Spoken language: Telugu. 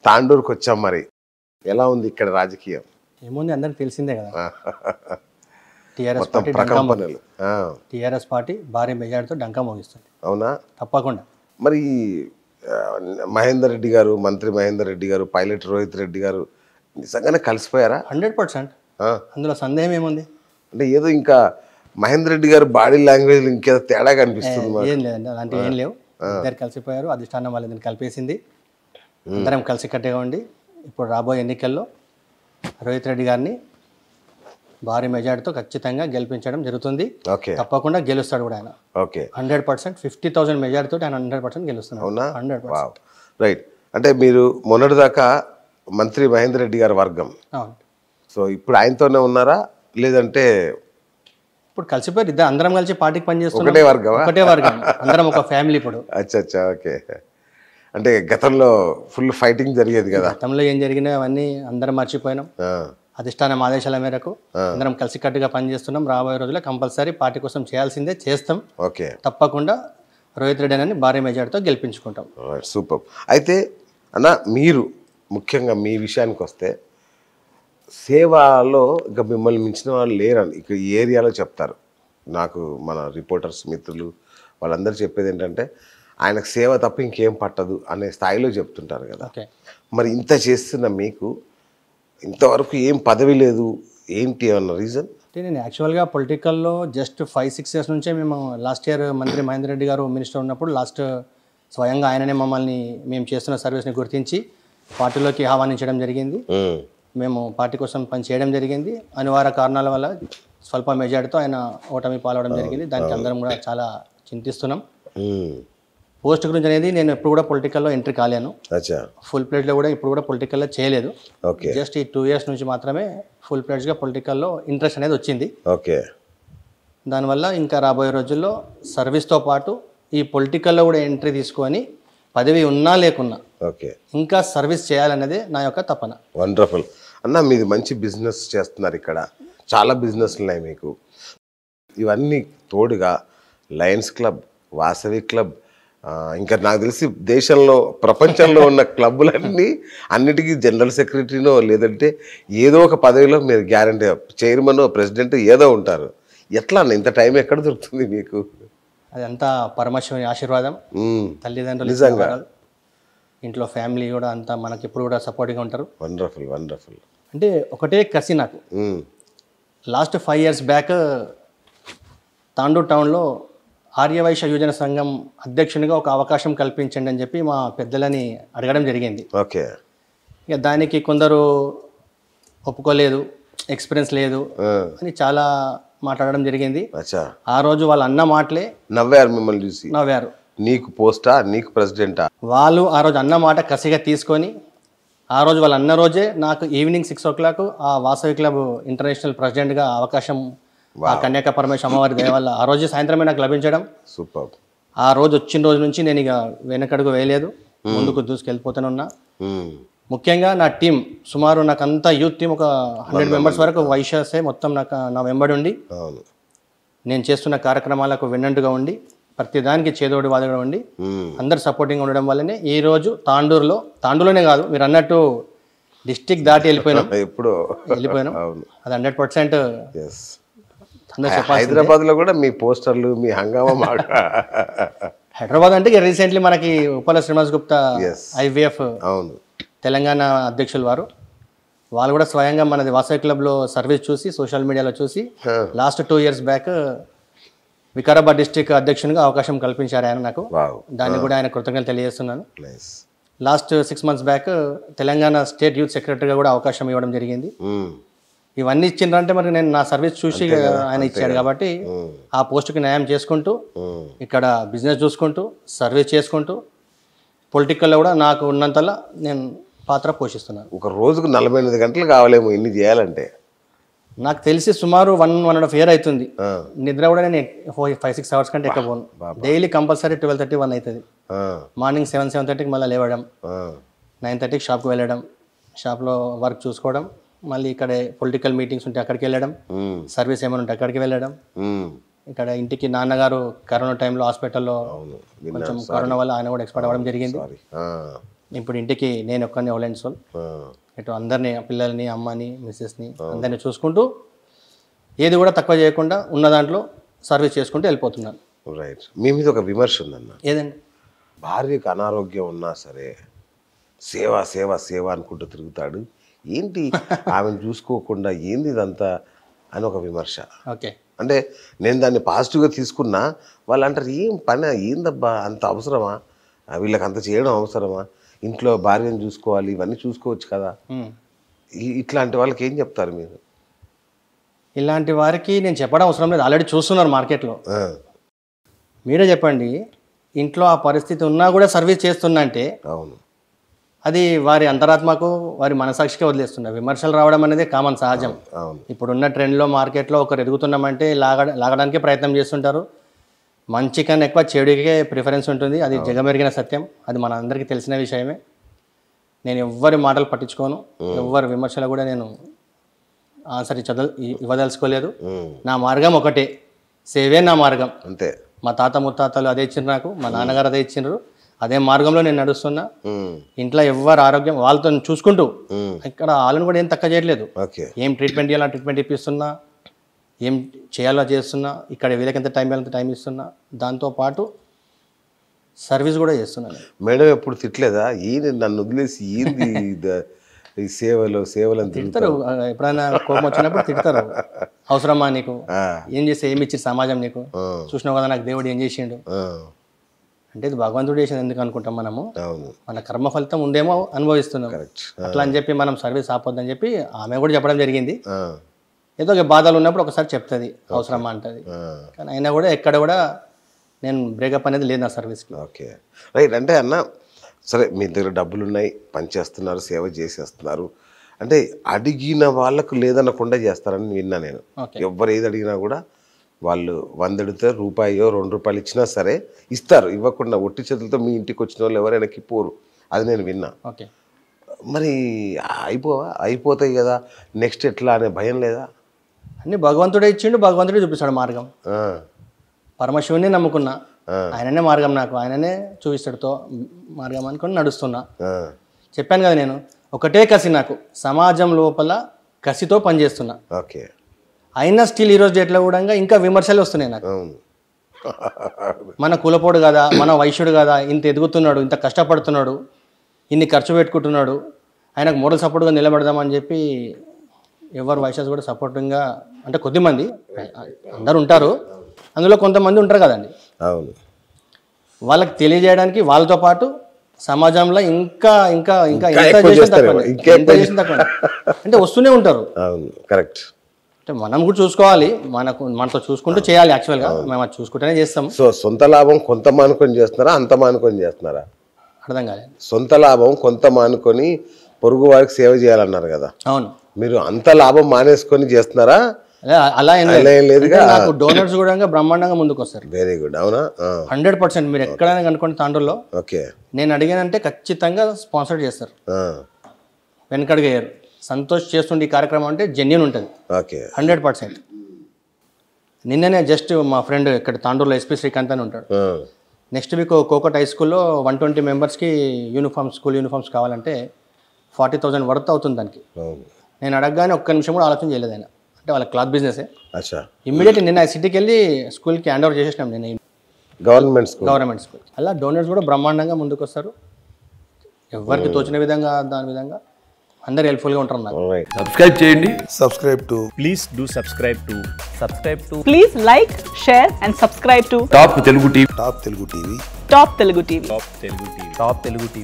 తాండూరుకి వచ్చాం మరి ఎలా ఉంది ఇక్కడ రాజకీయం ఏముంది అందరికి తెలిసిందే కదా టీఆర్ఎస్ మొత్తం పార్టీ డంకా మో- ప్రకంపనలు ఆ, టీఆర్ఎస్ పార్టీ భారీ మెజార్టీతో డంకా మోగిస్తుంది అవునా తప్పకుండా మరి ఆ, మహేందర్ రెడ్డి గారు మంత్రి మహేందర్ రెడ్డి గారు పైలట్ రోహిత్ రెడ్డి గారు నిజంగానే కలిసిపోయారా హండ్రెడ్ పర్సెంట్ ఆ, అందులో సందేహం ఏముంది అంటే ఏదో ఇంకా మహేందర్ రెడ్డి గారు బాడీ లాంగ్వేజ్ ఇంకేదో తేడా కనిపిస్తుంది మాకు. ఏం లేదండి అలాంటివి ఏం లేవు ఇద్దరు కలిసిపోయారు అధిష్టానం వాళ్ళని కలిపేసింది అందరం కలిసి కట్టగా ఉండి ఇప్పుడు రాబోయే ఎన్నికల్లో రోహిత్ రెడ్డి గారిని భారీ మెజార్టీతో ఖచ్చితంగా గెలిపించడం జరుగుతుంది ఓకే తప్పకుండా గెలుస్తాడు కూడా ఆయన okay hundred percent fifty thousand మెజార్టీతో ఆయన హండ్రెడ్ పర్సెంట్ గెలుస్తున్నాడు అవునా హండ్రెడ్ వావ్ రైట్ అంటే మీరు మొన్నటిదాకా మంత్రి మహేందర్ రెడ్డి గారి వర్గం అవును సో ఇప్పుడు ఆయనతోనే ఉన్నారా లేదంటే ఇప్పుడు కలిసిపోయారు ఇద్దరు అందరం కలిసి పార్టీకి పనిచేస్తున్నాం ఒకటే వర్గమా ఒకటే వర్గం అందరం ఒక ఫ్యామిలీ ఇప్పుడు అచ్చా అచ్చా ఓకే అంటే గతంలో ఫుల్ ఫైటింగ్ జరిగేది కదా గతంలో ఏం జరిగినా అవన్నీ అందరం మర్చిపోయినాం ఆ, అధిష్టానం ఆదేశాల మేరకు అందరం కలిసికట్టుగా పనిచేస్తున్నాం రాబోయే రోజుల్లో కంపల్సరీ పార్టీ కోసం చేయాల్సిందే చేస్తాం ఓకే తప్పకుండా రోహిత్ రెడ్డి అని భారీ మెజార్టీతో గెలిపించుకుంటాం సూపర్ అయితే అన్న మీరు ముఖ్యంగా మీ విషయానికి వస్తే సేవలో ఇంకా మిమ్మల్ని మించిన వాళ్ళు లేరని ఇక ఈ ఏరియాలో చెప్తారు నాకు మన రిపోర్టర్స్ మిత్రులు వాళ్ళందరూ చెప్పేది ఏంటంటే ఆయనకు సేవ తప్ప ఇంకేం పట్టదు అనే స్థాయిలో చెప్తుంటారు కదా ఓకే మరి ఇంత చేస్తున్న మీకు ఇంతవరకు ఏం పదవి లేదు ఏంటి అన్న రీజన్ అంటే నేను యాక్చువల్గా పొలిటికల్లో జస్ట్ ఫైవ్ సిక్స్ ఇయర్స్ నుంచే మేము లాస్ట్ ఇయర్ మంత్రి మహేందర్ రెడ్డి గారు మినిస్టర్ ఉన్నప్పుడు లాస్ట్ స్వయంగా ఆయననే మమ్మల్ని మేము చేస్తున్న సర్వీస్ని గుర్తించి పార్టీలోకి ఆహ్వానించడం జరిగింది మేము పార్టీ కోసం పని చేయడం జరిగింది అనివార్య కారణాల వల్ల స్వల్ప మెజార్టీతో ఆయన ఓటమి పాలవడం జరిగింది దానికి అందరం కూడా చాలా చింతిస్తున్నాం పోస్ట్ గురించి అనేది నేను ఎప్పుడు కూడా పొలిటికల్లో ఎంట్రీ కాలేను అచ్చా ఫుల్ ప్లేట్లో కూడా ఇప్పుడు కూడా పొలిటికల్లో చేయలేదు ఓకే జస్ట్ ఈ టూ ఇయర్స్ నుంచి మాత్రమే ఫుల్ ప్లేట్స్గా పొలిటికల్లో ఇంట్రెస్ట్ అనేది వచ్చింది ఓకే దానివల్ల ఇంకా రాబోయే రోజుల్లో సర్వీస్తో పాటు ఈ పొలిటికల్లో కూడా ఎంట్రీ తీసుకొని పదవి ఉన్నా లేకున్నా ఓకే ఇంకా సర్వీస్ చేయాలనేదే నా యొక్క తపన వండర్ఫుల్ అన్న మీది మంచి బిజినెస్ చేస్తున్నారు ఇక్కడ చాలా బిజినెస్లు ఉన్నాయి మీకు ఇవన్నీ తోడుగా లయన్స్ క్లబ్ వాసవి క్లబ్ ఆ, ఇంకా నాకు తెలిసి దేశంలో ప్రపంచంలో ఉన్న క్లబ్బులన్నీ అన్నిటికీ జనరల్ సెక్రటరీనో లేదంటే ఏదో ఒక పదవిలో మీరు గ్యారంటీ చైర్మన్ ప్రెసిడెంట్ ఏదో ఉంటారు ఎట్లా అన్న ఇంత టైం ఎక్కడ దొరుకుతుంది మీకు అదంతా పరమశివుని ఆశీర్వాదం మ్మ్. తల్లిదండ్రులు నిజంగా. ఇచ్చిన వరాలు. ఇంట్లో ఫ్యామిలీ కూడా అంతా మనకి ఎప్పుడు కూడా సపోర్టింగ్గా ఉంటారు వండర్ఫుల్ వండర్ఫుల్ అంటే ఒకటే కసి నాకు మ్మ్. Last five years back Tandur టౌన్లో ఆర్యవైశ్య యువజన సంఘం అధ్యక్షునిగా ఒక అవకాశం కల్పించండి అని చెప్పి మా పెద్దలని అడగడం జరిగింది ఓకే ఇక దానికి కొందరు ఒప్పుకోలేదు ఎక్స్పీరియన్స్ లేదు ఆ, అని చాలా మాట్లాడడం జరిగింది అచ్చా ఆ రోజు వాళ్ళు అన్న మాటలే నవ్వారు మిమ్మల్ని చూసి నవ్వారు నీకు పోస్టా నీకు ప్రెసిడెంటా వాళ్ళు ఆ రోజు అన్న మాట కసిగా తీసుకొని ఆ రోజు వాళ్ళు అన్న రోజే నాకు ఈవినింగ్ సిక్స్ ఓ క్లాక్ ఆ వాసవి క్లబ్ ఇంటర్నేషనల్ ప్రెసిడెంట్గా అవకాశం ఆ కన్యాక పరమేశ్వర అమ్మవారి దయ వల్ల ఆ రోజు సాయంత్రమే నాకు లభించడం సూపర్ ఆ రోజు వచ్చిన రోజు నుంచి నేను ఇక వెనకడుగు వేయలేదు ముందుకు దూసుకెళ్ళిపోతూనే ఉన్నా ముఖ్యంగా నా టీం సుమారు నాకు అంతా యూత్ టీం ఒక హండ్రెడ్ మెంబర్స్ వరకు వైశ్యాసే మొత్తం నాకు నా వెంబడి ఉండి అవును నేను చేస్తున్న కార్యక్రమాలకు విన్నట్టుగా ఉండి ప్రతి దానికి చేదోడి వాదగా ఉండి మ్మ్. అందరు సపోర్టింగ్ ఉండడం వల్లనే ఈ రోజు తాండూరులో తాండూరులోనే కాదు మీరు అన్నట్టు డిస్టిక్ దాటి వెళ్ళిపోయినాం ఎప్పుడు వెళ్ళిపోయినాం అవును అది హండ్రెడ్ పర్సెంట్ ఎస్ అందరు చెప్పాలి హైదరాబాద్ లో కూడా మీ పోస్టర్లు మీ హంగామా మాట హైదరాబాద్ అంటే రీసెంట్లీ మనకి ఉప్పల శ్రీనివాస్ గుప్తా Yes. ఐవీఎఫ్ అవును తెలంగాణ అధ్యక్షులు వారు వాళ్ళు కూడా స్వయంగా మనది వాసవి క్లబ్లో సర్వీస్ చూసి సోషల్ మీడియాలో చూసి Huh. Last two years back Vikarabad district అధ్యక్షునిగా అవకాశం కల్పించారు ఆయన నాకు వావ్ దాన్ని కూడా ఆయన కృతజ్ఞతలు తెలియజేస్తున్నాను nice last six months back Telangana state youth సెక్రటరీగా కూడా అవకాశం ఇవ్వడం జరిగింది ఇవన్నీ ఇచ్చిండ్రంటే మరి నేను నా సర్వీస్ చూసి ఆయన ఇచ్చాడు కాబట్టి ఆ పోస్టుకి న్యాయం చేసుకుంటూ ఇక్కడ బిజినెస్ చూసుకుంటూ సర్వీస్ చేసుకుంటూ పొలిటికల్లో కూడా నాకు ఉన్నంతలా నేను పాత్ర పోషిస్తున్నాను ఒక రోజుకు నలభై ఎనిమిది గంటలు కావాలేమో ఇన్ని చేయాలంటే నాకు తెలిసి సుమారు one one and half year అవుతుంది ఆ, నిద్ర కూడా నేను ఫైవ్ సిక్స్ అవర్స్ కంటే ఎక్కబోను daily compulsory twelve thirty one అవుతుంది ఆ, మార్నింగ్ సెవెన్ సెవెన్ థర్టీకి మళ్ళీ లేవడం ఆ, నైన్ థర్టీకి షాప్కి వెళ్ళడం షాప్లో వర్క్ చూసుకోవడం మళ్ళీ ఇక్కడ పొలిటికల్ మీటింగ్స్ ఉంటే అక్కడికి వెళ్ళడం మ్మ్. సర్వీస్ ఏమైనా ఉంటే అక్కడికి వెళ్ళడం మ్మ్. ఇక్కడ ఇంటికి నాన్నగారు కరోనా టైంలో హాస్పిటల్లో అవును కొంచెం కరోనా వల్ల ఆయన కూడా ఎక్స్పైర్ అవ్వడం జరిగింది సారీ ఇప్పుడు ఇంటికి నేను ఒక్కరిని ఓల్డ్ సోల్ ఇటు అందరినీ పిల్లల్ని అమ్మని మిస్సెస్ని అందరినీ చూసుకుంటూ ఏది కూడా తక్కువ చేయకుండా ఉన్న దాంట్లో సర్వీస్ చేసుకుంటూ వెళ్ళిపోతున్నాను రైట్ మీ మీద ఒక విమర్శ ఉందన్న ఏదండి భార్యకు అనారోగ్యం ఉన్నా సరే సేవ సేవ సేవ అనుకుంటూ తిరుగుతాడు ఏంటి ఆమెను చూసుకోకుండా ఏంది ఇదంతా అని ఒక విమర్శ ఓకే అంటే నేను దాన్ని పాజిటివ్గా తీసుకున్నా వాళ్ళు అంటారు ఏం పని ఏందబ్బా అంత అవసరమా ఆ, వీళ్ళకి అంత చేయడం అవసరమా ఇంట్లో భార్యను చూసుకోవాలి ఇవన్నీ చూసుకోవచ్చు కదా ఉమ్. ఈ- ఇట్లాంటి వాళ్ళకి ఏం చెప్తారు మీరు ఇలాంటి వారికి నేను చెప్పడం అవసరం లేదు ఆల్రెడీ చూస్తున్నారు మార్కెట్లో ఆ, మీరే చెప్పండి ఇంట్లో ఆ పరిస్థితి ఉన్నా కూడా సర్వీస్ చేస్తున్నా అంటే అవును అది వారి అంతరాత్మకు వారి మనసాక్షికే వదిలేస్తున్నారు విమర్శలు రావడం అనేది కామన్ సహజం అవును ఇప్పుడున్న ట్రెండ్లో మార్కెట్లో ఒకరు ఎదుగుతున్నామంటే లాగ లాగడానికే ప్రయత్నం చేస్తుంటారు మంచి కన్నా ఎక్కువ చెడుకే ప్రిఫరెన్స్ ఉంటుంది అది జగమెరిగిన సత్యం అది మన అందరికీ తెలిసిన విషయమే నేను ఎవ్వరి మాటలు పట్టించుకోను ఎవ్వరి విమర్శలు కూడా నేను ఆన్సర్ ఇచ్చదల్ ఇవ్వదలుచుకోలేదు ఉమ్, నా మార్గం ఒకటే సేవే నా మార్గం అంతే మా తాత ముత్తాతలు అదే ఇచ్చిండ్రు నాకు మా నాన్నగారు అదే ఇచ్చిండ్రు అదే మార్గంలో నేను నడుస్తున్నా ఉమ్, ఇంట్లో ఎవ్వరు ఆరోగ్యం వాళ్ళతో చూసుకుంటూ ఉమ్, ఇక్కడ వాళ్ళని కూడా ఏం తక్కువ చేయట్లేదు ఓకే ఏం ట్రీట్మెంట్ చేయాలో ట్రీట్మెంట్ ఇప్పిస్తున్నా ఏం చేయాలో చేస్తున్నా ఇక్కడ వీళ్ళకి ఎంత టైం ఎంత టైం ఇస్తున్నా దాంతోపాటు సర్వీస్ కూడా చేస్తున్నాను మేడం ఎప్పుడు తిట్టలేదా ఈయన నన్ను వదిలేసి ఏంది ఇది- ఈ సేవలు సేవలను తిరుగుతా తిడతారు ఆ, ఎప్పుడైనా కోపం వచ్చినప్పుడు తిడతారు అవసరమా నీకు ఆ, ఏం చేస్తే ఏమి ఇచ్చి సమాజం నీకు ఆ, చూసినావు కదా నాకు దేవుడు ఏం చేసిండు ఆ, అంటే ఇది భగవంతుడు చేసింది ఎందుకు అనుకుంటాం మనము అవును మన కర్మ ఫలితం ఉందేమో అనుభవిస్తున్నాం కరెక్ట్ అట్లా అని చెప్పి మనం సర్వీస్ ఆపొద్దని చెప్పి ఆమె కూడా చెప్పడం జరిగింది ఆ, ఏదో ఒక బాధలు ఉన్నప్పుడు ఒకసారి చెప్తుంది అవసరమా అంటది ఆ, కానీ అయినా కూడా ఎక్కడ కూడా నేను బ్రేకప్ అనేది లేదు నా సర్వీస్కి ఓకే రైట్ అంటే అన్న సరే మీ దగ్గర డబ్బులు ఉన్నాయి పని చేస్తున్నారు సేవ చేసేస్తున్నారు అంటే అడిగిన వాళ్ళకు లేదనకుండా చేస్తారని విన్నా నేను ఓకే ఎవరు ఏది అడిగినా కూడా వాళ్ళు వంద అడిగితే రూపాయో రెండు రూపాయలు ఇచ్చినా సరే ఇస్తారు ఇవ్వకుండా ఒట్టి చేతులతో మీ ఇంటికి వచ్చిన వాళ్ళు ఎవరైనా పోరు అది నేను విన్నా ఓకే మరి అయిపోవా అయిపోతాయి కదా నెక్స్ట్ ఎట్లా అనే భయం లేదా అన్ని భగవంతుడే ఇచ్చిండు భగవంతుడే చూపిస్తాడు మార్గం ఆ, పరమశివుని నమ్ముకున్నా ఆ. ఆయననే మార్గం నాకు ఆయననే చూపిస్తాడుతో మార్గం అనుకొని నడుస్తున్నా ఆ, చెప్పాను కదా నేను ఒకటే కసి నాకు సమాజం లోపల కసితో పనిచేస్తున్నా ఓకే అయినా స్టిల్ ఈరోజు డేట్లో కూడా ఇంకా విమర్శలు వస్తున్నాయి నాకు అవును మన కులపోడు కదా మన వైశ్యుడు కదా ఇంత ఎదుగుతున్నాడు ఇంత కష్టపడుతున్నాడు ఇన్ని ఖర్చు పెట్టుకుంటున్నాడు ఆయనకు మోడల్ సపోర్ట్గా నిలబెడదామని చెప్పి ఎవరు వైశ్యాస్ కూడా సపోర్టింగ్గా అంటే కొద్దిమంది అందరు ఉంటారు అందులో కొంతమంది ఉంటారు కదండి అవును వాళ్ళకి తెలియజేయడానికి వాళ్ళతో పాటు సమాజంలో ఇంకా ఇంకా ఇంకా ఇంకా ఎంత ఎక్కువ చేసినా చేస్తారేమో, తక్కువనే. ఇంకా ఎంత చేసినా తక్కువనే. అంటే వస్తూనే ఉంటారు అవును కరెక్ట్ అంటే మనం కూడా చూసుకోవాలి మనకు మనతో చూసుకుంటూ చేయాలి యాక్చువల్గా మేము అది చూసుకుంటూనే చేస్తాం సో సొంత లాభం కొంత మానుకొని చేస్తున్నారా అంత మానుకొని చేస్తున్నారా అర్థం కాలేదు సొంత లాభం కొంత మానుకొని పొరుగు వారికి సేవ చేయాలన్నారు కదా అవును మీరు అంత లాభం మానేసుకొని చేస్తున్నారా అలా అలా ఏం అలా ఏం లేదుగా. అంటే నాకు డోనర్స్ కూడా బ్రహ్మాండంగా ముందుకు వస్తారు వెరీ గుడ్ అవునా హండ్రెడ్ పర్సెంట్ మీరు ఎక్కడైనా కనుక్కోండి తాండూరులో ఓకే నేను అడిగానంటే ఖచ్చితంగా స్పాన్సర్ చేస్తారు వెనకడిగయ్యారు సంతోష్ చేస్తుండే ఈ కార్యక్రమం అంటే జెన్యున్ ఉంటుంది ఓకే హండ్రెడ్ పర్సెంట్ నిన్ననే జస్ట్ మా ఫ్రెండ్ ఇక్కడ తాండూరులో ఎస్పీ శ్రీకాంత్ అని ఉంటాడు నెక్స్ట్ వీక్ కోకట్ హై స్కూల్లో వన్ ట్వంటీ మెంబర్స్కి యూనిఫామ్ స్కూల్ యూనిఫామ్స్ కావాలంటే ఫార్టీ థౌసండ్ వర్త్ అవుతుంది దానికి అవును నేను అడగగానే ఒక్క నిమిషం కూడా ఆలోచన చేయలేదు ఆయన అంటే వాళ్ళ క్లాత్ బిజినెసే అచ్చా ఇమ్మీడియట్లీ నిన్న సిటీకి వెళ్ళి స్కూల్కి హ్యాండ్ ఓవర్ చేసేసినాం నేను గవర్నమెంట్ స్కూల్ గవర్నమెంట్ స్కూల్ అలా డోనర్స్ కూడా బ్రహ్మాండంగా ముందుకు వస్తారు ఎవరికి తోచిన విధంగా దాని విధంగా అందరు హెల్ప్ఫుల్గా ఉంటారు నాకు రైట్ సబ్స్క్రైబ్ చేయండి subscribe to please do subscribe to subscribe to Please like, share, and subscribe to top Telugu TV Top Telugu TV. Top Telugu TV. top telugu tv top telugu tv